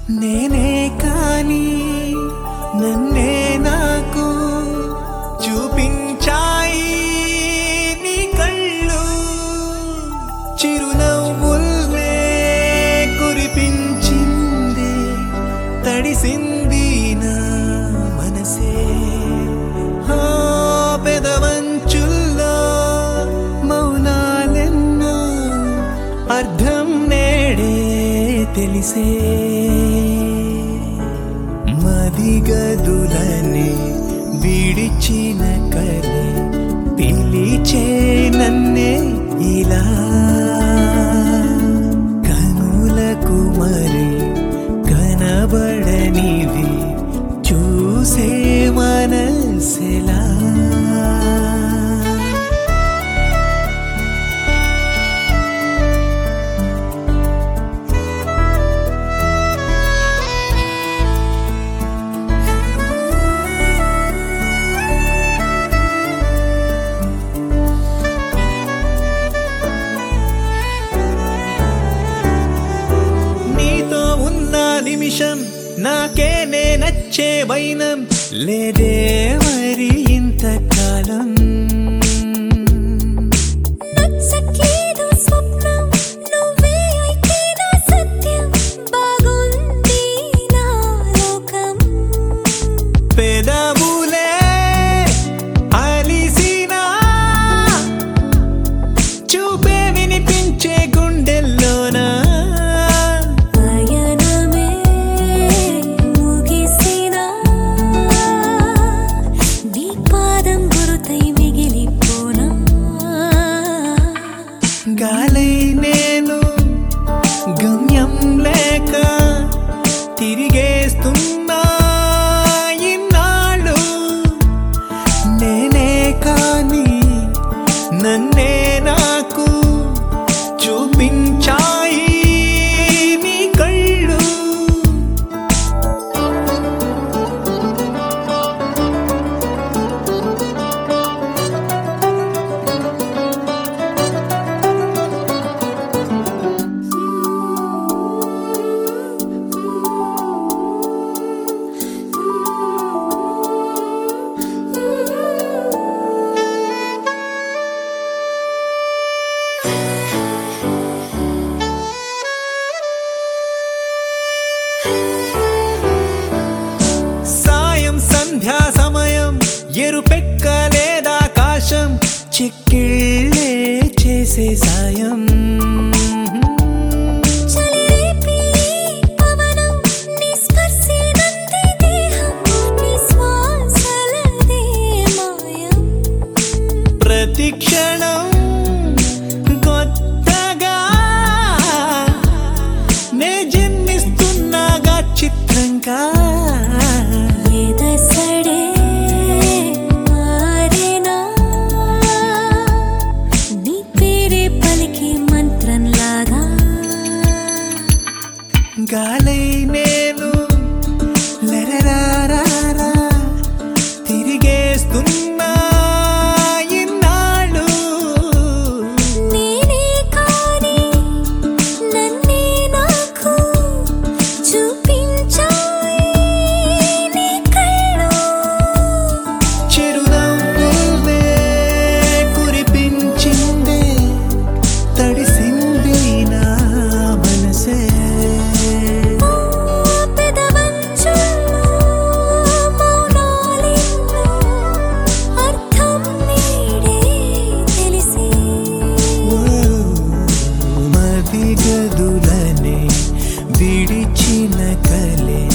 నేనే కాని నన్నే నాకు చూపించాయి నీ కళ్ళు చిరునవ్వుల్నే కురిపించింది తడిసింది నా మనసే ఆ పెదవంచుల్లో మౌనాలెన్నో అర్థం నేడే తెలిసే మదిగదులని విడిచిన కలే పిలిచే నన్నే ఇలా కనులకు మరి కనబడనివి చూసే మనసెలా నీతో ఉన్న నిమిషం నాకేనే నచ్చే వైనం లేదే మరి ఇంతకాలం నచ్చట్లేదు స్వప్నం నువ్వే అయితే నా సత్యం బాగుంది నా లోకం పెదవులే అలిసినా చూపే వినిపించే గుండెల్లోనా పయనమే ముగిసినా నీ పాదం గురుతై మిగిలిపోనా గాలై నేను గమ్యం లేక తిరిగేస్తున్నా ఇన్నాళ్ళు నేనే కాని నన్నే నాకు చూపించాయి నీ కళ్ళు సాయం సంధ్యా సమయం ఎరుపెక్కలేదాకాశం చిక్కిళ్ళే చేసే సాయం చలిరేపి పవనం నీ స్పర్శే నంది దేహం నీ శ్వాసలదే మాయం ప్రతి క్షణం కొత్తగా నే జన్మిస్తున్నాగా చిత్రంగా ఎదసడే మారేనా నీ పేరే పలికే మంత్రంలాగా గాలై నేను లరరారారా తిరిగేస్తున్నా ఇన్నాళ్ళు నేనే కాని నన్నే నాకు చూపించాయి నీ కళ్ళు చిరునవ్వులే కురిపించిందే తడిసింది నా మనసే పెదవంచుల్లో మౌనాలెన్నో అర్థం నేడే తెలిసి మది గదులనే విడిచిన కలే